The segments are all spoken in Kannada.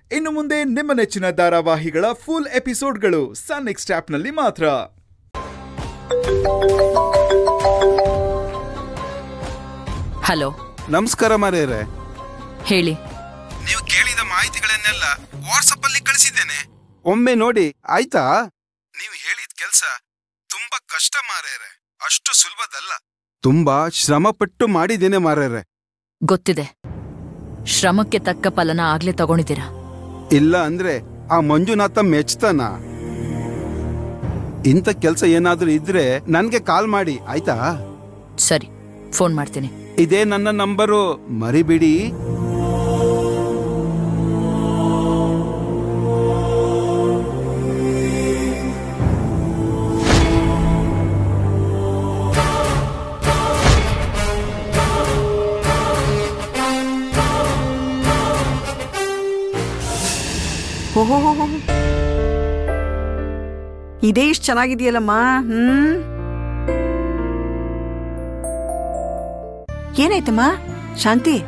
ಇನ್ನು ಮುಂದೆ ನಿಮ್ಮ ನೆಚ್ಚಿನ ಧಾರಾವಾಹಿಗಳ ಫುಲ್ ಎಪಿಸೋಡ್ಗಳು ಸನ್ ನೆಕ್ಸ್ಟ್ ಆಪ್ನಲ್ಲಿ ಮಾತ್ರ ಹಲೋ ನಮಸ್ಕಾರ ಮಾರೇರೆ ಹೇಳಿ ನೀವು ಕೇಳಿದ ಮಾಹಿತಿಗಳನ್ನೆಲ್ಲ ವಾಟ್ಸಪ್ ಅಲ್ಲಿ ಕಳಿಸಿದ್ದೇನೆ ಒಮ್ಮೆ ನೋಡಿ ಆಯ್ತಾ ನೀವು ಹೇಳಿದ ಕೆಲ್ಸ ತುಂಬಾ ಕಷ್ಟ ಮಾರೇರೆ ಅಷ್ಟು ಸುಲಭದಲ್ಲ ತುಂಬಾ ಶ್ರಮ ಪಟ್ಟು ಮಾಡಿದ್ದೇನೆ ಮಾರೇರೆ ಗೊತ್ತಿದೆ ಶ್ರಮಕ್ಕೆ ತಕ್ಕ ಫಲನ ಆಗ್ಲೇ ತಗೊಂಡಿದ್ದೀರಾ ಇಲ್ಲ ಅಂದ್ರೆ ಆ ಮಂಜುನಾಥ ಮೆಚ್ತಾನ ಇಂಥ ಕೆಲ್ಸ ಏನಾದ್ರೂ ಇದ್ರೆ ನನ್ಗೆ ಕಾಲ್ ಮಾಡಿ ಆಯ್ತಾ ಸರಿ ಫೋನ್ ಮಾಡ್ತೀನಿ ಇದೇ ನನ್ನ ನಂಬರು ಮರಿಬಿಡಿ ಓಹೋ ಇದೇ ಇಷ್ಟು ಚೆನ್ನಾಗಿದೆಯಲ್ಲಮ್ಮ ಹ್ಮ್ ಏನಾಯ್ತಮ್ಮ ಶಾಂತಿ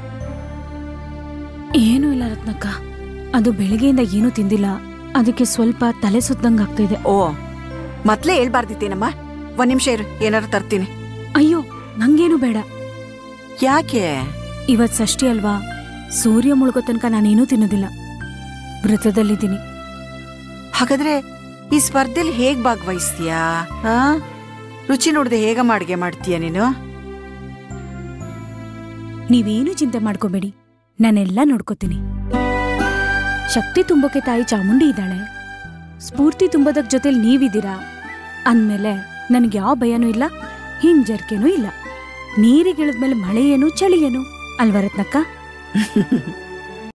ಏನೂ ಇಲ್ಲ ರತ್ನಕ್ಕ ಅದು ಬೆಳಗ್ಗೆಯಿಂದ ಏನೂ ತಿಂದಿಲ್ಲ ಅದಕ್ಕೆ ಸ್ವಲ್ಪ ತಲೆ ಸುತ್ತಂಗ್ ಆಗ್ತಾ ಇದೆ ಓ ಮೊದ್ಲೇ ಹೇಳ್ಬಾರ್ದಿತ್ತೇನಮ್ಮ ಒಂದ್ ನಿಮಿಷ ಇರು ಏನಾರು ತರ್ತೀನಿ ಅಯ್ಯೋ ನಂಗೇನು ಬೇಡ ಯಾಕೆ ಇವತ್ ಷಷ್ಠಿ ಅಲ್ವಾ ಸೂರ್ಯ ಮುಳುಗೋ ತನಕ ನಾನೇನೂ ತಿನ್ನೋದಿಲ್ಲ ವ್ರತದಲ್ಲಿದ್ದೀನಿ ಹಾಗಾದ್ರೆ ಈ ಸ್ಪರ್ಧೆಲಿ ಹೇಗ್ ಭಾಗವಹಿಸ್ತೀಯಾ ಹಾ ರುಚಿ ನೋಡ್ದೆ ಹೇಗಮ್ಮ ಅಡ್ಗೆ ಮಾಡ್ತೀಯ ನೀನು ನೀವೇನು ಚಿಂತೆ ಮಾಡ್ಕೋಬೇಡಿ ನಾನೆಲ್ಲ ನೋಡ್ಕೋತೀನಿ ಶಕ್ತಿ ತುಂಬೋಕೆ ತಾಯಿ ಚಾಮುಂಡಿ ಇದ್ದಾಳೆ ಸ್ಫೂರ್ತಿ ತುಂಬೋದಕ್ ಜೊತೆಲಿ ನೀವಿದ್ದೀರಾ ಅಂದ್ಮೇಲೆ ನನ್ಗೆ ಯಾವ ಭಯನೂ ಇಲ್ಲ ಹಿಂಜರ್ಕೆನೂ ಇಲ್ಲ ನೀರಿಗಿಳಿದ್ಮೇಲೆ ಮಳೆ ಏನು ಚಳಿ ಏನು ಅಲ್ವಾ ರತ್ನಕ್ಕ